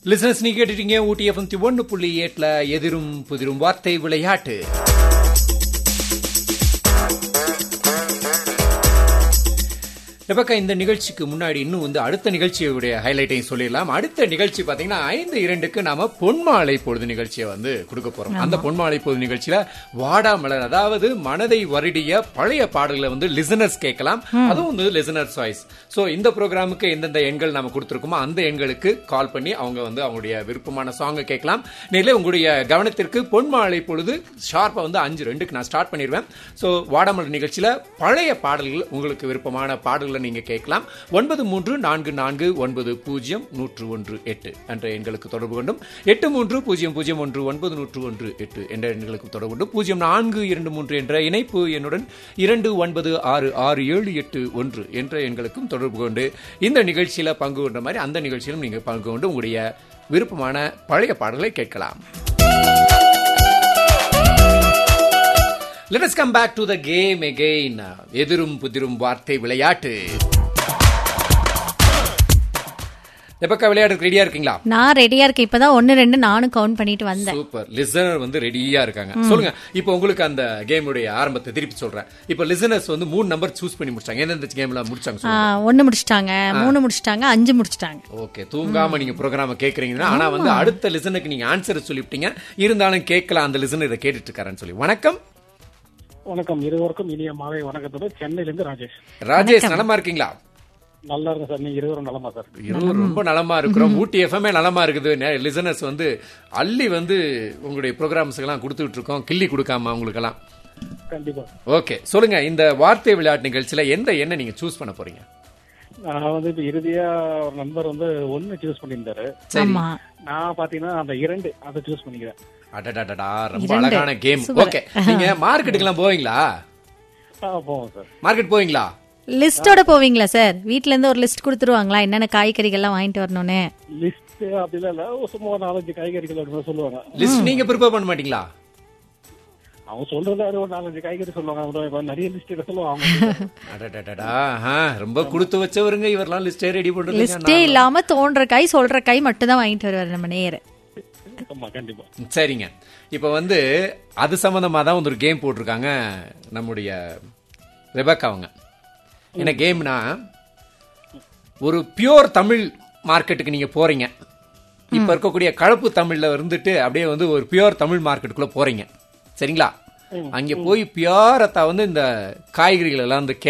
Listeners நீங்க கேட்டுட்டீங்க ஊட்டி FM ஒன்னு புள்ளி எட்டுல எதிரும் புதிரும் வார்த்தை விளையாட்டு ரெபக்கா இந்த நிகழ்ச்சிக்கு முன்னாடி இன்னும் வந்து அடுத்த நிகழ்ச்சியுடைய ஹைலைட்டையும் சொல்லிடலாம் அடுத்த நிகழ்ச்சி பாத்தீங்கன்னா ஐந்து இரண்டுக்கு நாம பொன்மாலை பொழுது நிகழ்ச்சியை வந்து கொடுக்க போறோம் அந்த பொன்மாலை பொழுது நிகழ்ச்சியில வாடா மலர் அதாவது மனதை வருடிய பழைய பாடல்களை வந்து லிசனர்ஸ் கேட்கலாம் அதுவும் வந்து லிசனர்ஸ் வாய்ஸ் சோ இந்த ப்ரோக்ராமுக்கு எந்தெந்த எண்கள் நாம கொடுத்துருக்கோமோ அந்த எண்களுக்கு கால் பண்ணி அவங்க வந்து அவங்களுடைய விருப்பமான சாங்கை கேட்கலாம் நேரில் உங்களுடைய கவனத்திற்கு பொன்மாலை பொழுது ஷார்ப்பா வந்து அஞ்சு ரெண்டுக்கு நான் ஸ்டார்ட் பண்ணிடுவேன் சோ வாடாமலர் நிகழ்ச்சியில பழைய பாடல்கள் உங்களுக்கு விருப்பமான பாடல்களை நீங்க கேட்கலாம் ஒன்பது மூன்று நான்கு நான்கு ஒன்பது பூஜ்ஜியம் நூற்று ஒன்று எட்டு என்ற எண்களுக்கு தொடர்பு கொண்டும் எட்டு மூன்று பூஜ்ஜியம் பூஜ்ஜியம் ஒன்று ஒன்பது நூற்று ஒன்று எட்டு என்ற எண்களுக்கு தொடர்பு கொண்டும் பூஜ்ஜியம் நான்கு இரண்டு மூன்று என்ற இணைப்பு எண்ணுடன் இரண்டு ஒன்பது ஆறு ஆறு ஏழு எட்டு ஒன்று என்ற எண்களுக்கும் தொடர்பு கொண்டு இந்த நிகழ்ச்சியில பங்கு கொண்ட மாதிரி அந்த நிகழ்ச்சியிலும் நீங்க பங்கு கொண்டு உங்களுடைய விருப்பமான பழைய பாடல்களை கேட்கலாம் Let us come back to the game again. எதிரும் புதிரும் வார்த்தை விளையாட்டு எப்பக்கா விளையாடுறதுக்கு ரெடியா இருக்கீங்களா நான் ரெடியா இருக்கேன் இப்பதான் ஒன்னு ரெண்டு நானும் கவுண்ட் பண்ணிட்டு வந்தேன் சூப்பர் லிசனர் வந்து ரெடியா இருக்காங்க சொல்லுங்க இப்போ உங்களுக்கு அந்த கேமுடைய ஆரம்பத்தை திருப்பி சொல்றேன் இப்போ லிசனர்ஸ் வந்து மூணு நம்பர் சூஸ் பண்ணி முடிச்சாங்க எந்தெந்த கேம்ல முடிச்சாங்க ஆ, சொல்லுங்க ஒண்ணு முடிச்சிட்டாங்க மூணு முடிச்சிட்டாங்க அஞ்சு முடிச்சிட்டாங்க ஓகே தூங்காம நீங்க ப்ரோக்ராம கேக்குறீங்கன்னா ஆனா வந்து அடுத்த லிசனுக்கு நீங்க ஆன்சர் சொல்லிவிட்டீங்க இருந்தாலும் கேட்கலாம் அந்த லிசனர் இதை கேட்டுட்டு இருக்காருன்னு சொல்லி வணக்கம் வணக்கம் இருவருக்கும் இனிய மாலை வணக்கத்தோட சென்னையில இருந்து ராஜேஷ் ராஜேஷ் நலமா இருக்கீங்களா நல்லா இருக்கும் சார் நீங்க இருவரும் நலமா சார் இருவரும் ரொம்ப நலமா இருக்கிறோம் ஊட்டி எஃப்எம்ஏ நலமா இருக்குது லிசனர்ஸ் வந்து அள்ளி வந்து உங்களுடைய ப்ரோக்ராம்ஸ் எல்லாம் கொடுத்துட்டு இருக்கோம் கிள்ளி கொடுக்காம அவங்களுக்கெல்லாம் கண்டிப்பா ஓகே சொல்லுங்க இந்த வார்த்தை விளையாட்டு நிகழ்ச்சியில எந்த எண்ணை நீங்க சூஸ் பண்ண போறீங்க நான் வந்து இப்ப இறுதியா ஒரு நண்பர் வந்து ஒன்னு சூஸ் பண்ணியிருந்தாரு ஆமா நான் பாத்தீங்கன்னா அந்த இரண்டு அதை சூஸ் பண்ணிக்கிறேன் அடடடடா ரொம்ப இரண்டு. அழகான கேம் Super. ஓகே நீங்க மார்க்கெட்டுக்கு எல்லாம் போவீங்களா ஆ, போவோம் சார் மார்க்கெட் போவீங்களா லிஸ்டோட போவீங்களா சார் வீட்ல இருந்து ஒரு லிஸ்ட் கொடுத்துருவாங்களா என்னென்ன காய்கறிகள்லாம் வாங்கிட்டு வரணும்னு லிஸ்ட் அப்படிலாம் இல்ல ஒரு சும்மா ஒரு நாலஞ்சு காய்கறிகள் அப்படின்னு சொல்லுவாங்க லிஸ்ட் நீங்க ப்ரிப்பேர் பண்ண மாட்டீங்களா அவங்க சொல்றதுல அது ஒரு நாலஞ்சு காய்கறி சொல்லுவாங்க அவங்க இப்ப நிறைய லிஸ்ட் சொல்லுவாங்க அடடடடா ஆஹா, ரொம்ப கொடுத்து வச்சவருங்க இவரெல்லாம் லிஸ்டே ரெடி பண்றது லிஸ்டே இல்லாம தோன்ற காய் சொல்ற காய் மட்டும் தான் வாங்கிட்டு வருவாரு நம்ம நேரு ஆமா கண்டிப்பா சரிங்க இப்போ வந்து அது சம்பந்தமா தான் வந்து ஒரு கேம் போட்டிருக்காங்க நம்முடைய ரெபக்கா அவங்க என்ன கேம்னா ஒரு பியோர் தமிழ் மார்க்கெட்டுக்கு நீங்க போறீங்க இப்ப இருக்கக்கூடிய கலப்பு தமிழ்ல இருந்துட்டு அப்படியே வந்து ஒரு பியோர் தமிழ் மார்க்கெட்டுக்குள்ள போறீங்க சரிங்களா அங்க போய் பியோரத்தா வந்து இந்த காய்கறிகள் எல்லாம் வந்து